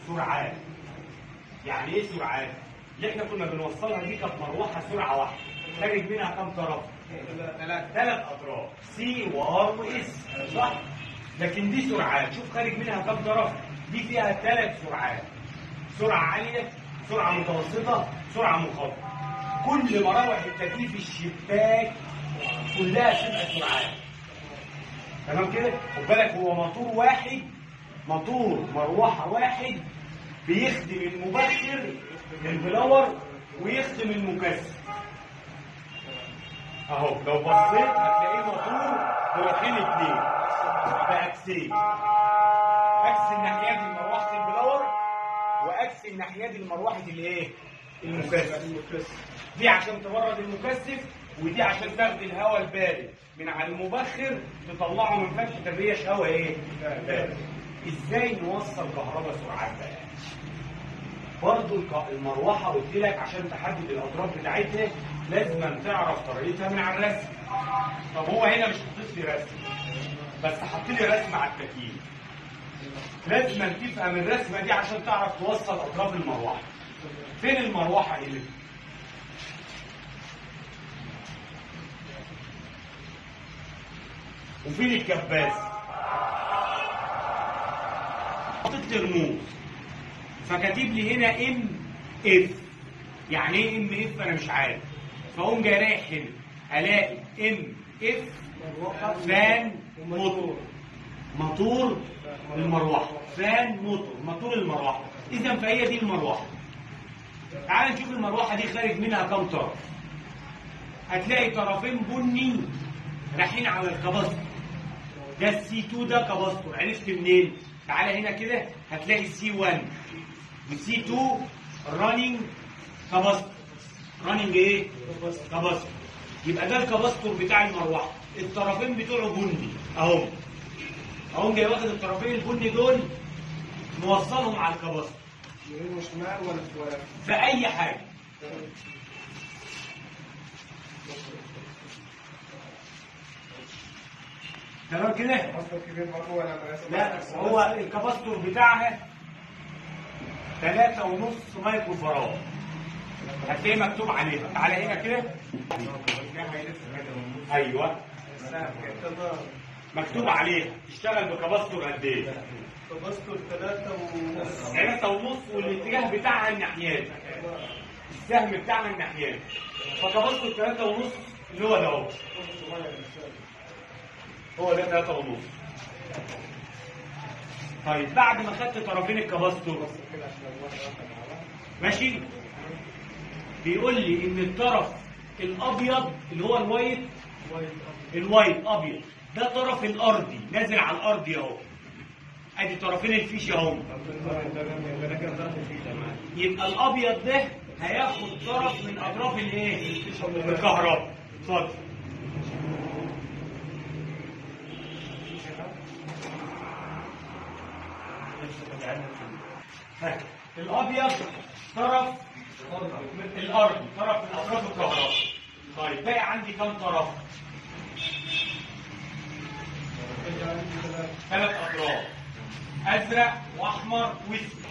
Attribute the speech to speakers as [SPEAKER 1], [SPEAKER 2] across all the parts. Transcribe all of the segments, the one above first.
[SPEAKER 1] سرعات يعني ايه سرعات؟ اللي احنا كنا بنوصلها دي كانت مروحه سرعه واحده خارج منها كام طرف؟ ثلاث ثلاث اطراف سي وار واس صح؟ لكن دي سرعات شوف خارج منها كام طرف؟ دي فيها ثلاث سرعات سرعه عاليه سرعه متوسطه سرعه منخفضه كل مراوح التكييف الشباك كلها تبقى سرعات تمام كده خد بالك هو موتور واحد موتور مروحه واحد بيخدم المبخر البلور ويخدم المكثف اهو لو بصيت هتلاقيه موتور بروحين اتنين باكسين اكس الناحيه دي لمروحه البلور واكس الناحيه دي لمروحه الايه المكثف دي عشان تبرد المكثف ودي عشان تاخد الهواء البارد من على المبخر تطلعه من فتحه الريش هواء ايه بارد ازاي نوصل كهرباء سرعات بقى برضه الك- المروحه قلت لك عشان تحدد الاطراف بتاعتها لازم تعرف طريقتها من على الرسم طب هو هنا مش حاطط لي رسم بس حاط لي رسم على التكييف لازم تفهم الرسمه دي عشان تعرف توصل اطراف المروحه فين المروحه اللي وفين الكباس حاطط لي رموز فكاتب لي هنا ام اف يعني ايه ام اف انا مش عارف فاقوم جاي رايح هنا الاقي ام اف فان موتور موتور المروحه فان موتور موتور المروحه اذا فهي دي المروحه تعال نشوف المروحه دي خارج منها كام طرف هتلاقي طرفين بني رايحين على الكباستور ده السي 2 ده كباستور عرفت منين تعالى هنا كده هتلاقي السي 1 والسي 2 رانينج كباستور رانينج ايه كباستور يبقى ده الكباستور بتاع المروحه الطرفين بتوعه بني اهو اهو جاي واخد الطرفين البني دول موصلهم على الكباستور
[SPEAKER 2] يمين وشمال ولا ولا
[SPEAKER 1] في اي حاجه تمام كده
[SPEAKER 2] مصدر كبير برضه ولا بس
[SPEAKER 1] لا هو الكباستور بتاعها ثلاثة ونص مايكرو فراد هتلاقيه مكتوب عليها تعالى هنا كده ايوه مكتوب عليها تشتغل بكباستور قد ايه؟
[SPEAKER 2] تبسطوا ثلاثة ونص
[SPEAKER 1] ثلاثة ونص والاتجاه بتاعها الناحيات السهم بتاعها الناحيات فكباستور ثلاثة ونص اللي هو ده اهو هو ده ثلاثة ونص طيب بعد ما خدت طرفين الكباستور ماشي بيقول لي ان الطرف الابيض اللي هو الوايت الوايت ابيض ده طرف الارضي نازل على الارض اهو ادي طرفين الفيش اهو يبقى الابيض ده هياخد طرف من اطراف الايه الكهرباء اتفضل ها، الابيض طرف الارض طرف من اطراف الكهرباء طيب باقي عندي كام طرف ثلاث اطراف ازرق واحمر واسود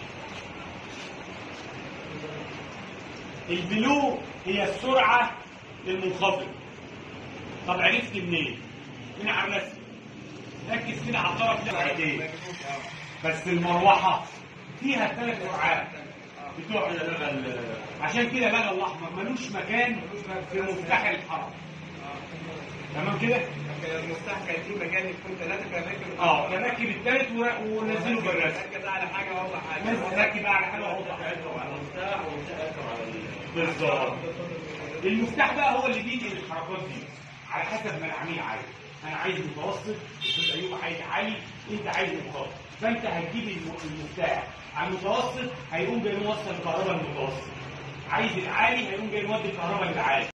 [SPEAKER 1] البلو هي السرعه المنخفضه طب عرفت منين من على الرسم ركز كده على الطرف ده سرعتين بس المروحه فيها ثلاث سرعات بتوع ال- عشان كده بقى الاحمر ملوش مكان في مفتاح الحركه تمام كده
[SPEAKER 2] المفتاح كان فيه مكان يكون ثلاثة كمان
[SPEAKER 1] اه فركب الثالث ونزله بالرسم
[SPEAKER 2] ركز على حاجة والله حاجة
[SPEAKER 1] بس ركب على حاجه اوضح
[SPEAKER 2] المفتاح ومفتاح
[SPEAKER 1] بالظبط المفتاح بقى هو اللي بينقل الحركات دي على حسب ما العميل عايز انا عايز متوسط استاذ ايوب عايز عالي انت عايز منخفض فانت هتجيب الم- المفتاح على المتوسط هيقوم جاي موصل الكهرباء المتوسط عايز العالي هيقوم جاي مودي الكهرباء للعالي